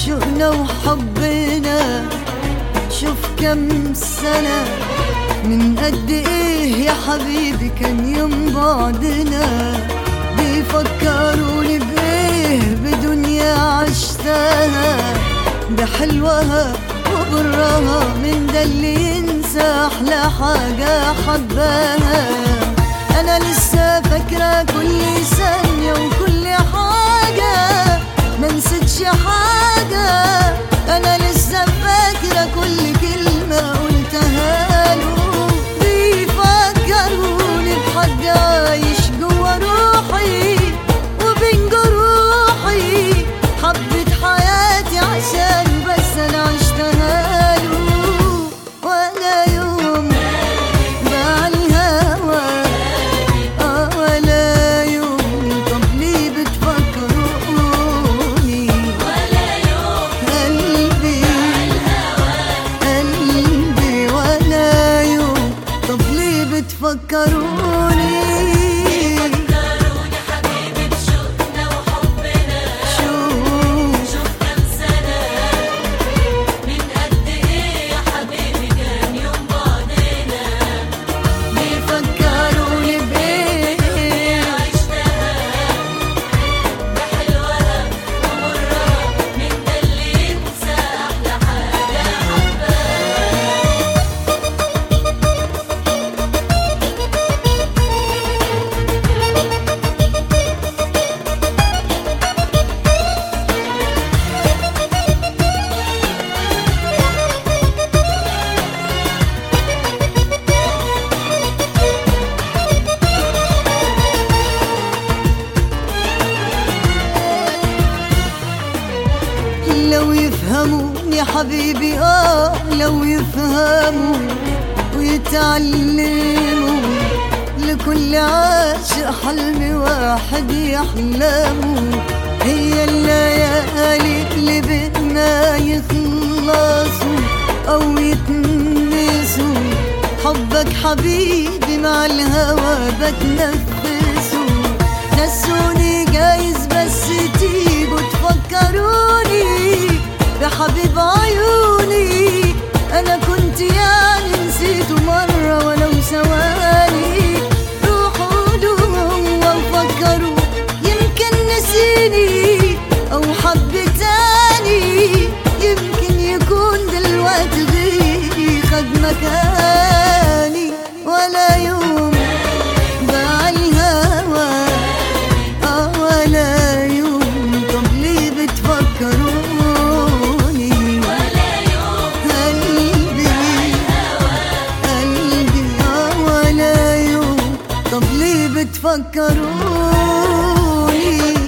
شوقنا وحبنا شوف كم سنة من قد ايه يا حبيبي كان يوم بعدنا بيفكروني بايه بدنيا عشتها بحلوها وبرها من ده اللي ينسى احلى حاجة حباها انا لسه فاكرة كل ثانية وكل حاجة ما نسيتش حاجة انا لسه فاكرة كل كلمة قلتها له بيفكروني بحد عايش جوا روحي وبين جروحي حبة حياتي عشان بس انا عشتها له ولا يوم باع الهوى آه ولا يوم طب ليه بتفكروني قلبي قلبي ولا يوم طب ليه بتفكروني فكروني حبيبي بشوقنا وحبنا شوف شوف كم سنة من قد ايه يا حبيبي كان يوم بعدنا بيفكروني بايه عشتها بحلوها ومرها من ده اللي ينسى أحلى حاجة حبها لو يفهموني حبيبي اه لو يفهموا ويتعلموا لكل عاشق حلم واحد يحلموا هي الليالي اللي بدنا يخلصوا او يتنسوا حبك حبيبي مع الهوى بتنفسه نسوني جايز بس تيجوا تفكروني بحبيب عيوني انا كنت يعني نسيته مرة ولو ثواني روحوا له هو وفكروا يمكن نسيني او حب تاني يمكن يكون دلوقتي غيري خد مكاني ولا يوم باع الهوى اه ولا يوم طب ليه بتفكروني ولا يوم قلبي قلبي اه ولا يوم طب ليه بتفكروني